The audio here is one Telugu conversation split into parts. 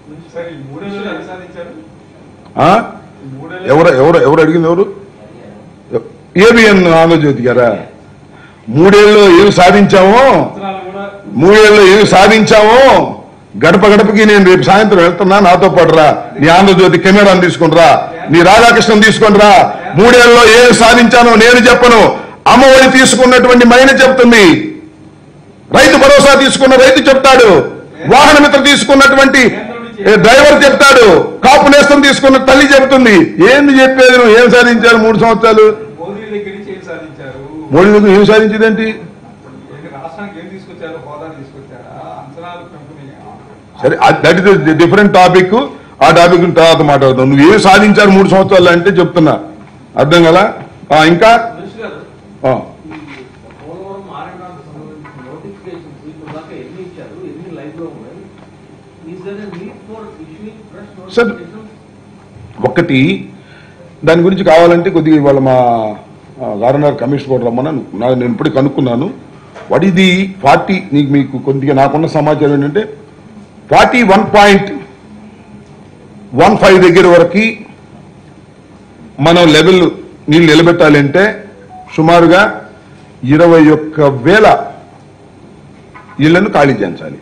సరే ఈ మూడేళ్ళు ఎలా సాధించారు ఆ? ఈ మూడేళ్ళు ఎవరు ఎవరు ఎవరు అడిగింది ఎవరు ఏబిఎన్ ఆంధ్రజ్యోతి గారా మూడేళ్ళు ఏమి సాధించామో సంవత్సరాలు కూడా మూడేళ్ళు ఏమి సాధించామో గడప గడపకి నేను రేపు సాయంత్రం వెళ్తున్నా నాతో పాటురా నీ ఆంధ్రజ్యోతి కెమెరాను తీసుకుంటురా నీ రాధాకృష్ణన్ తీసుకుంటురా మూడేళ్ళలో ఏమి సాధించానో నేను చెప్పను అమ్మఒడి తీసుకున్నటువంటి మైన చెప్తుంది రైతు భరోసా తీసుకున్న రైతు చెప్తాడు వాహన మిత్ర తీసుకున్నటువంటి ఏ, డ్రైవర్ చెప్తాడు కాపు నేస్తం తీసుకున్న తల్లి చెప్తుంది ఏంది చెప్పేది నువ్వు ఏం సాధించారు మూడు సంవత్సరాలు మోదీ దగ్గర నుంచి ఏం సాధించారు మోడీ దగ్గర ఏం సాధించిందేంటి ఏంటి రాష్ట్రానికి ఏం తీసుకొచ్చారు హోదా తీసుకొచ్చారా అంచనాలు పెంపుతున్నాయా సరే దట్ ఇస్ డిఫరెంట్ టాపిక్ ఆ టాపిక్ తర్వాత మాట్లాడదాం నువ్వు ఏం సాధించారు మూడు సంవత్సరాలు అంటే చెప్తున్నా అర్థం కదా ఆ, ఇంకా మనిషి గారు ఆ, ఈ పోలవరం ఆర్ఎండ్ఆర్ సంబంధించిన నోటిఫికేషన్స్ ఇప్పుడు దాకా ఎన్ని ఇచ్చారు ఎన్ని లైవ్ లో ఉన్నాయి is there need for issuing fresh Sir. Notifications ఒక్కటి దాని గురించి కావాలంటే కొద్దిగా ఇవాళ మా గవర్నర్ కమిషన్ కూడా రమ్మని నా నేను ఇప్పుడు కనుక్కున్నాను వాట్ ఇది ఫార్టీ నీకు మీకు కొద్దిగా నాకున్న సమాచారం ఏంటంటే forty one point one five దగ్గర వరకు మనం లెవెల్ నీళ్ళు నిలబెట్టాలంటే సుమారుగా ఇరవై ఒక్క వేల ఇళ్లను ఖాళీ చేయించాలి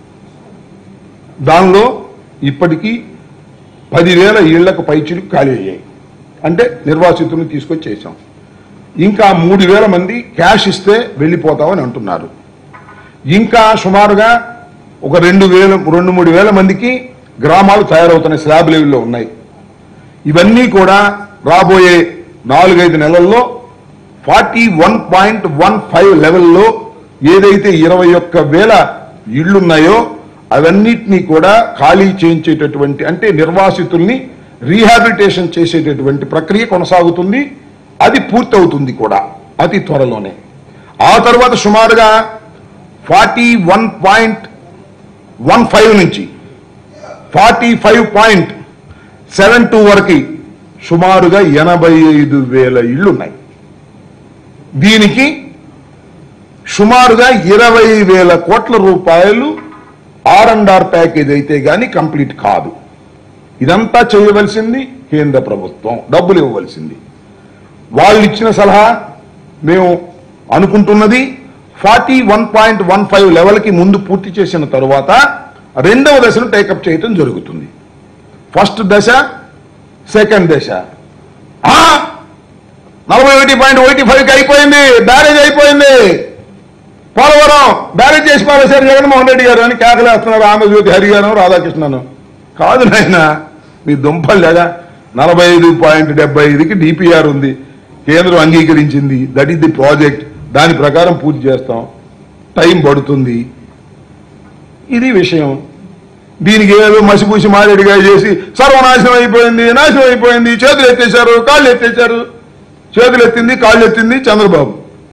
దానిలో ఇప్పటికీ పదివేల ఇళ్లకు పైచిలకు ఖాళీ అయ్యాయి అంటే నిర్వాసితులను తీసుకొచ్చి చేశాం ఇంకా మూడు వేల మంది క్యాష్ ఇస్తే వెళ్ళిపోతామని అంటున్నారు ఇంకా సుమారుగా ఒక రెండు వేల రెండు మూడు వేల మందికి గ్రామాలు తయారవుతున్న స్లాబ్ లెవెల్లో ఉన్నాయి ఇవన్నీ కూడా రాబోయే నాలుగైదు నెలల్లో forty one point one five లెవెల్లో ఏదైతే ఇరవై ఒక్క వేల ఇళ్లున్నాయో అవన్నిటినీ కూడా ఖాళీ చేయించేటటువంటి అంటే నిర్వాసితుల్ని రీహాబిలిటేషన్ చేసేటటువంటి ప్రక్రియ కొనసాగుతుంది అది పూర్తవుతుంది కూడా అతి త్వరలోనే ఆ తర్వాత సుమారుగా forty one point one five నుంచి forty five point seven two వరకు సుమారుగా ఎనభై ఐదు వేల ఇళ్లున్నాయి దీనికి సుమారుగా ఇరవై వేల కోట్ల రూపాయలు ఆర్ అండ్ ఆర్ ప్యాకేజ్ అయితే గాని కంప్లీట్ కాదు ఇదంతా చేయవలసింది కేంద్ర ప్రభుత్వం డబ్బులు ఇవ్వవలసింది వాళ్ళు ఇచ్చిన సలహా మేము అనుకుంటున్నది forty one point one five లెవెల్కి ముందు పూర్తి చేసిన తరువాత రెండవ దశను టేకప్ చేయటం జరుగుతుంది ఫస్ట్ దశ సెకండ్ దశ ఆ! నలభై ఒకటి పాయింట్ ఒకటి ఫైవ్కి అయిపోయింది బ్యారేజ్ అయిపోయింది పోలవరం బ్యారేజ్ చేసి పారేశారు జగన్మోహన్ రెడ్డి గారు అని కేకలేస్తున్నారు ఆంధ్రజ్యోతి హరి గారు రాధాకృష్ణను కాదు నాయన మీ దుంపలు లేదా నలభై ఐదు పాయింట్ డెబ్బై ఐదుకి డిపిఆర్ ఉంది కేంద్రం అంగీకరించింది దట్ ఈస్ ది ప్రాజెక్ట్ దాని ప్రకారం పూర్తి చేస్తాం టైం పడుతుంది ఇది విషయం దీనికి ఏదో మసిపూసి మారేడుగా చేసి సర్వనాశనం అయిపోయింది నాశనం అయిపోయింది చేతులు ఎత్తేశారు కాళ్ళు ఎత్తేశారు చేతులు ఎత్తింది కాళ్ళు ఎత్తింది చంద్రబాబు